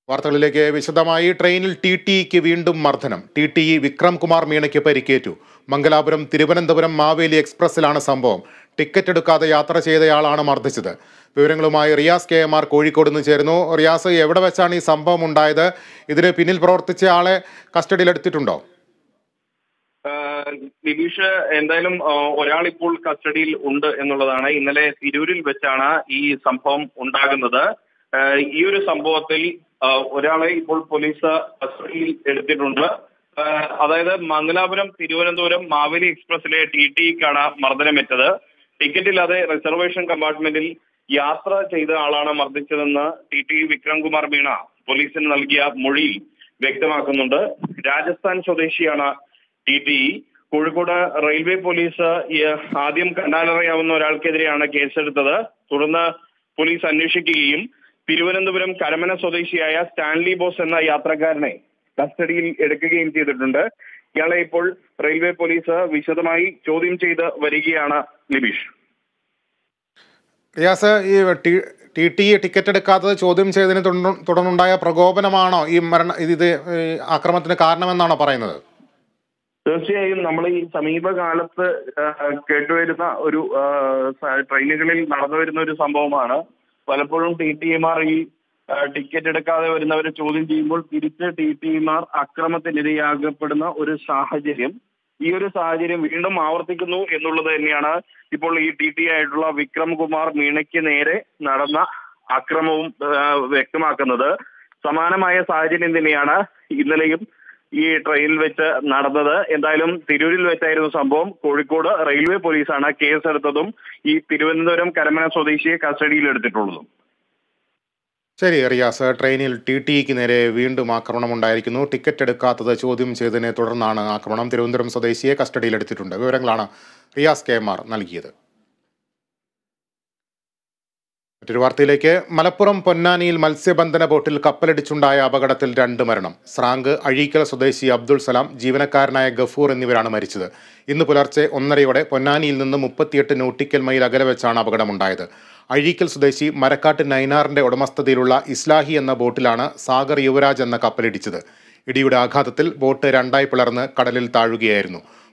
വാർത്തകളിലേക്ക് വിശദമായി ട്രെയിനിൽ ടി ടിക്ക് വീണ്ടും മർദ്ദനം T T E Vikram Kumar മീണയ്ക്ക് പരിക്കേറ്റു മംഗലാപുരം തിരുവനന്തപുരം മാവേലി എക്സ്പ്രസിലാണ് സംഭവം ടിക്കറ്റ് എടുക്കാതെ യാത്ര ചെയ്തയാളാണ് മർദ്ദിച്ചത് വിവരങ്ങളുമായി Riyas K M R Kozhikode നിന്ന് ചേരുന്നു റിയാസ് എവിടെ വെച്ചാണ് ഈ സംഭവം ഉണ്ടായത് ഇതിന് പിന്നിൽ പ്രവർത്തിച്ച ആളെ കസ്റ്റഡിയിലെടുത്തിട്ടുണ്ടോ ആഹ് നിതീഷ് എന്തായാലും ആഹ് ഒരാൾ ഇപ്പോൾ കസ്റ്റഡിയിൽ ഉണ്ട് എന്നുള്ളതാണ് ഇന്നലെ തിരൂരിൽ വെച്ചാണ് ഈ സംഭവം ഉണ്ടാകുന്നത് ആഹ് ഈ ഒരു സംഭവത്തിൽ ആഹ് ഒരാളെ ഇപ്പോൾ പോലീസ് കസ്റ്റഡിയിൽ എടുത്തിട്ടുണ്ട് ആഹ് അതായത് മംഗലാപുരം തിരുവനന്തപുരം മാവേലി എക്സ്പ്രസിലെ ടി ടിക്കാണ് മർദ്ദനമേറ്റത് ടിക്കറ്റ് ഇല്ലാതെ റിസർവേഷൻ കമ്പാർട്ട്മെന്റിൽ യാത്ര ചെയ്ത ആളാണ് മർദ്ദിച്ചതെന്ന് ടി ടി വിക്രംകുമാർ മീണ പോലീസിന് നൽകിയ മൊഴിയിൽ വ്യക്തമാക്കുന്നുണ്ട് രാജസ്ഥാൻ സ്വദേശിയാണ് T T Kozhikode railway police ഈ ആദ്യം കണ്ടാലറിയാവുന്ന ഒരാൾക്കെതിരെയാണ് കേസെടുത്തത് തുടർന്ന് പോലീസ് അന്വേഷിക്കുകയും തിരുവനന്തപുരം കരമന സ്വദേശിയായ സ്റ്റാൻലി ബോസ് എന്ന യാത്രക്കാരനെ കസ്റ്റഡിയിൽ എടുക്കുകയും ചെയ്തിട്ടുണ്ട് ഇയാളെ ഇപ്പോൾ റെയിൽവേ പോലീസ് വിശദമായി ചോദ്യം ചെയ്ത് വരികയാണ് ലിബീഷ് റിയാസ് ഈ ടി ടി ടി ടിക്കറ്റ് എടുക്കാത്തത് ചോദ്യം ചെയ്തതിനെ തുടർന്ന് തുടർന്നുണ്ടായ പ്രകോപനമാണോ ഈ മരണ ഇത് ഈ ആക്രമണത്തിന് കാരണമെന്നാണോ പറയുന്നത് തീർച്ചയായും നമ്മൾ ഈ സമീപകാലത്ത് ആഹ് കേട്ടുവരുന്ന ഒരു ആഹ് സ- ട്രെയിനുകളിൽ നടന്നു വരുന്ന ഒരു സംഭവമാണ് പലപ്പോഴും ടി ടി എമാർ ഈ ആഹ് ടിക്കറ്റ് എടുക്കാതെ വരുന്നവരെ ചോദ്യം ചെയ്യുമ്പോൾ തിരിച്ച് ടി ടി എമാർ അക്രമത്തിനിരയാകപ്പെടുന്ന ഒരു സാഹചര്യം ഈ ഒരു സാഹചര്യം വീണ്ടും ആവർത്തിക്കുന്നു എന്നുള്ളത് തന്നെയാണ് ഇപ്പോൾ ഈ ടി ടി ആയിട്ടുള്ള വിക്രം കുമാർ മീണയ്ക്ക് നേരെ നടന്ന അക്രമവും ആഹ് വ്യക്തമാക്കുന്നത് സമാനമായ സാഹചര്യം തന്നെയാണ് ഇന്നലെയും ഈ ട്രെയിനിൽ വെച്ച് നടന്നത് എന്തായാലും തിരൂരിൽ വെച്ചായിരുന്നു സംഭവം കോഴിക്കോട് റെയിൽവേ പോലീസാണ് കേസെടുത്തതും ഈ തിരുവനന്തപുരം കരമന സ്വദേശിയെ കസ്റ്റഡിയിൽ എടുത്തിട്ടുള്ളതും ശരി റിയാസ് ട്രെയിനിൽ ടി ടിക്ക് നേരെ വീണ്ടും ആക്രമണം ഉണ്ടായിരിക്കുന്നു ടിക്കറ്റ് എടുക്കാത്തത് ചോദ്യം ചെയ്തതിനെ തുടർന്നാണ് ആക്രമണം തിരുവനന്തപുരം സ്വദേശിയെ കസ്റ്റഡിയിലെടുത്തിട്ടുണ്ട് വിവരങ്ങളാണ് റിയാസ് കെ എം ആർ നൽകിയത് മറ്റൊരു വാർത്തയിലേക്ക് മലപ്പുറം പൊന്നാനിയിൽ മത്സ്യബന്ധന ബോട്ടിൽ കപ്പലടിച്ചുണ്ടായ അപകടത്തിൽ രണ്ട് മരണം സ്രാങ്ക് അഴീക്കൽ സ്വദേശി അബ്ദുൾ സലാം ജീവനക്കാരനായ ഗഫൂർ എന്നിവരാണ് മരിച്ചത് ഇന്ന് പുലർച്ചെ ഒന്നരയോടെ പൊന്നാനിയിൽ നിന്ന് മുപ്പത്തിയെട്ട് നോട്ടിക്കൽ മൈൽ അകലെ വെച്ചാണ് അപകടമുണ്ടായത് അഴീക്കൽ സ്വദേശി മരക്കാട്ട് നൈനാറിന്റെ ഉടമസ്ഥതയിലുള്ള ഇസ്ലാഹി എന്ന ബോട്ടിലാണ് സാഗർ യുവരാജ് എന്ന കപ്പലിടിച്ചത് ഇടിയുടെ ആഘാതത്തിൽ ബോട്ട് രണ്ടായി പിളർന്ന് കടലിൽ താഴുകയായിരുന്നു